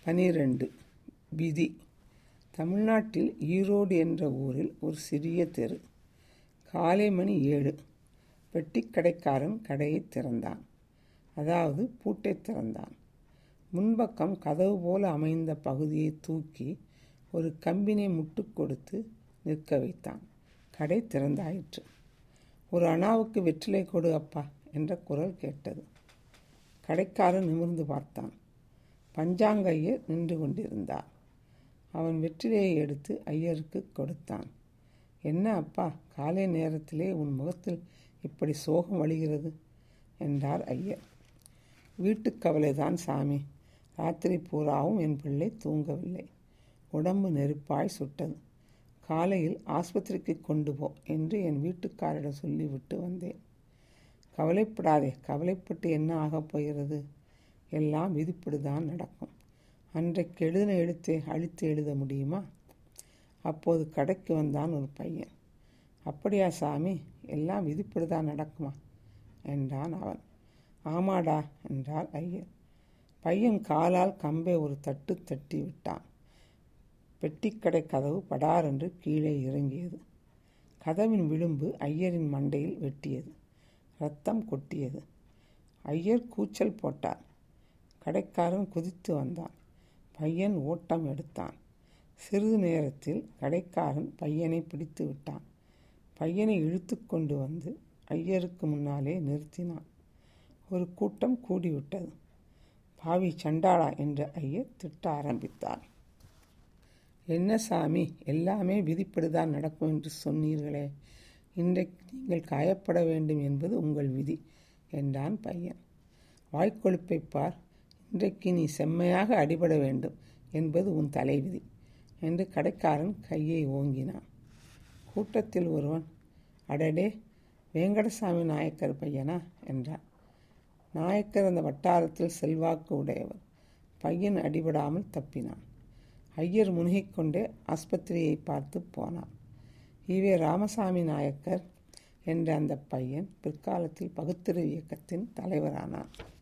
பனிரெண்டு விதி தமிழ்நாட்டில் ஈரோடு என்ற ஊரில் ஒரு சிறிய தெரு காலை மணி ஏழு பெட்டிக்கடைக்காரன் கடையை திறந்தான் அதாவது பூட்டை திறந்தான் முன்பக்கம் கதவு போல அமைந்த பகுதியை தூக்கி ஒரு கம்பினை முட்டு கொடுத்து நிற்க வைத்தான் கடை திறந்தாயிற்று ஒரு அணாவுக்கு வெற்றிலை கொடு அப்பா என்ற குரல் கேட்டது கடைக்காரன் நிமிர்ந்து பார்த்தான் பஞ்சாங்க ஐயர் நின்று கொண்டிருந்தார் அவன் வெற்றிலையை எடுத்து ஐயருக்கு கொடுத்தான் என்ன அப்பா காலை நேரத்திலே உன் முகத்தில் இப்படி சோகம் வழிகிறது என்றார் ஐயர் வீட்டுக்கவலைதான் சாமி ராத்திரி பூராவும் என் பிள்ளை தூங்கவில்லை உடம்பு நெருப்பாய் சுட்டது காலையில் ஆஸ்பத்திரிக்கு கொண்டு போ என்று என் வீட்டுக்காரிடம் சொல்லிவிட்டு வந்தேன் கவலைப்படாதே கவலைப்பட்டு என்ன ஆகப் போகிறது எல்லாம் விதிப்படிதான் நடக்கும் அன்றைக்கு எழுதின எழுத்தை அழித்து எழுத முடியுமா அப்போது கடைக்கு வந்தான் ஒரு பையன் அப்படியா சாமி எல்லாம் விதிப்படிதான் நடக்குமா என்றான் அவன் ஆமாடா என்றார் ஐயர் பையன் காலால் கம்பை ஒரு தட்டு தட்டி விட்டான் பெட்டிக்கடை கதவு படார் என்று கீழே இறங்கியது கதவின் விளிம்பு ஐயரின் மண்டையில் வெட்டியது ரத்தம் கொட்டியது ஐயர் கூச்சல் போட்டார் கடைக்காரன் குதித்து வந்தான் பையன் ஓட்டம் எடுத்தான் சிறிது நேரத்தில் கடைக்காரன் பையனை பிடித்து விட்டான் பையனை இழுத்து கொண்டு வந்து ஐயருக்கு முன்னாலே நிறுத்தினான் ஒரு கூட்டம் கூடிவிட்டது பாவி சண்டாளா என்று ஐயர் திட்ட ஆரம்பித்தார் என்ன சாமி எல்லாமே விதிப்படிதான் நடக்கும் என்று சொன்னீர்களே இன்றைக்கு நீங்கள் காயப்பட வேண்டும் என்பது உங்கள் விதி என்றான் பையன் வாய்க்கொழுப்பை பார் இன்றைக்கு நீ செம்மையாக அடிபட வேண்டும் என்பது உன் தலைவிதி என்று கடைக்காரன் கையை ஓங்கினான் கூட்டத்தில் ஒருவன் அடடே வேங்கடசாமி நாயக்கர் பையனா என்றான் நாயக்கர் அந்த வட்டாரத்தில் செல்வாக்கு உடையவர் பையன் அடிபடாமல் தப்பினான் ஐயர் முழுகிக்கொண்டே ஆஸ்பத்திரியை பார்த்து போனான் ஈவே ராமசாமி நாயக்கர் என்ற அந்த பையன் பிற்காலத்தில் பகுத்தறிவு இயக்கத்தின் தலைவரானான்